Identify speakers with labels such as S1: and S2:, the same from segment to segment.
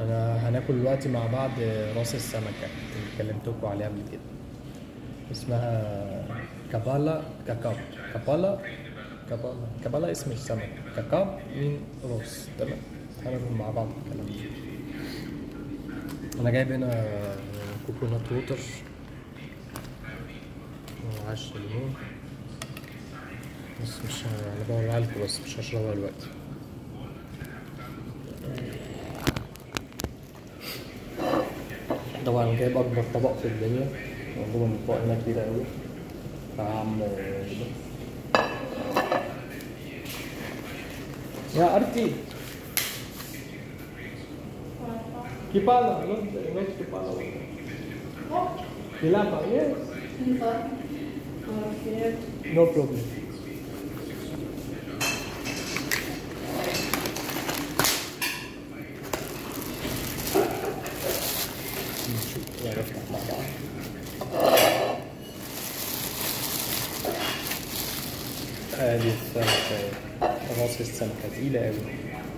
S1: انا هناكل دلوقتي مع بعض راس السمكة اللي كلمتكم عليها قبل كده اسمها كابالا كاكاب كابالا كابالا كابالا اسم السمك كاكاب من راس تمام هناكل مع بعض الكلام ده انا جايب هنا كوكونات ووتر وعش ليمون بس مش ه- انا بوريها لكم بس مش هشربها دلوقتي طبعا جايب اكبر طبق في الدنيا موجود الاطباق هنا كبيره قوي فعم يا ارتي ¿Qué pala? No, no, ¿qué pala? ¿Qué lapa? Yes. No problem. نشوف يا نفتح مع بعض ادي السمكة راس السمكة تقيلة اوي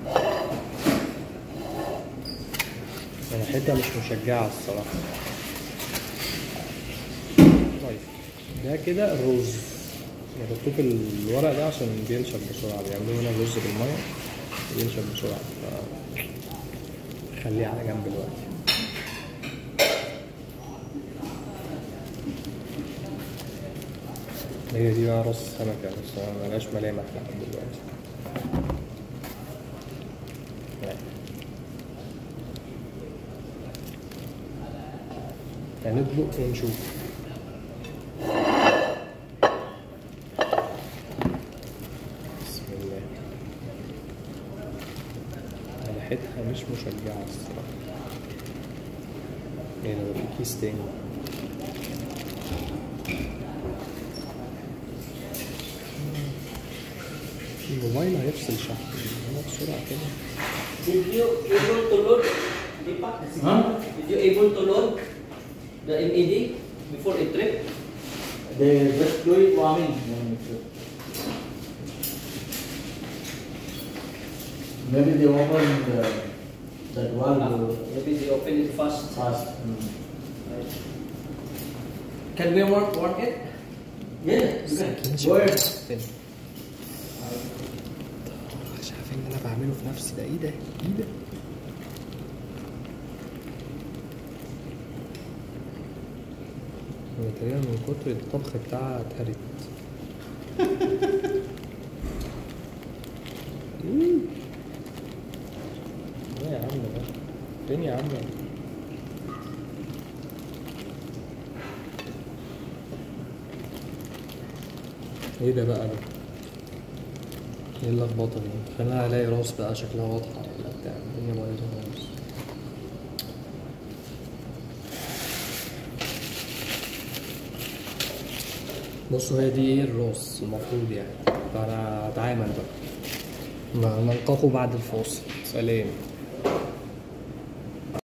S1: انا حتة مش مشجعة الصراحة طيب ده كده الرز بحطوه في الورق ده عشان بينشف بسرعة بيعملوا هنا الرز بالمية بينشف بسرعة ف خليه على جنب دلوقتي هي دي بقى راس السمكة بس ملهاش ملامح لحد دلوقتي لا. هندلق ونشوف بسم الله ريحتها مش مشجعة الصراحة ايه ده في كيس تاني الموبايل هيفصل شحن انا بسرعة كده
S2: Did you able to load Deepak?
S3: Huh?
S2: Did you able to load the MAD before a trip?
S3: They just do it warming. Maybe they open the, that
S2: Ah,
S3: valve
S2: maybe they open it fast.
S3: fast.
S2: Right. Can we work work it?
S3: Yeah, you can. Go ahead.
S1: مش عارفين اللي انا بعمله في نفسي ده ايه ده؟ ايه ده؟ هو تقريبا من كتر الطبخ بتاعها اتهرت مم. ايه يا عم ده؟ فين يا عم؟ ايه ده بقى ده؟ ايه اللخبطه دي؟ خلينا الاقي راس بقى شكلها واضحه ولا بتاع الدنيا بايظه خالص بصوا هي دي ايه الراس المفروض يعني فانا اتعامل بقى نلقاكم بعد الفاصل سلام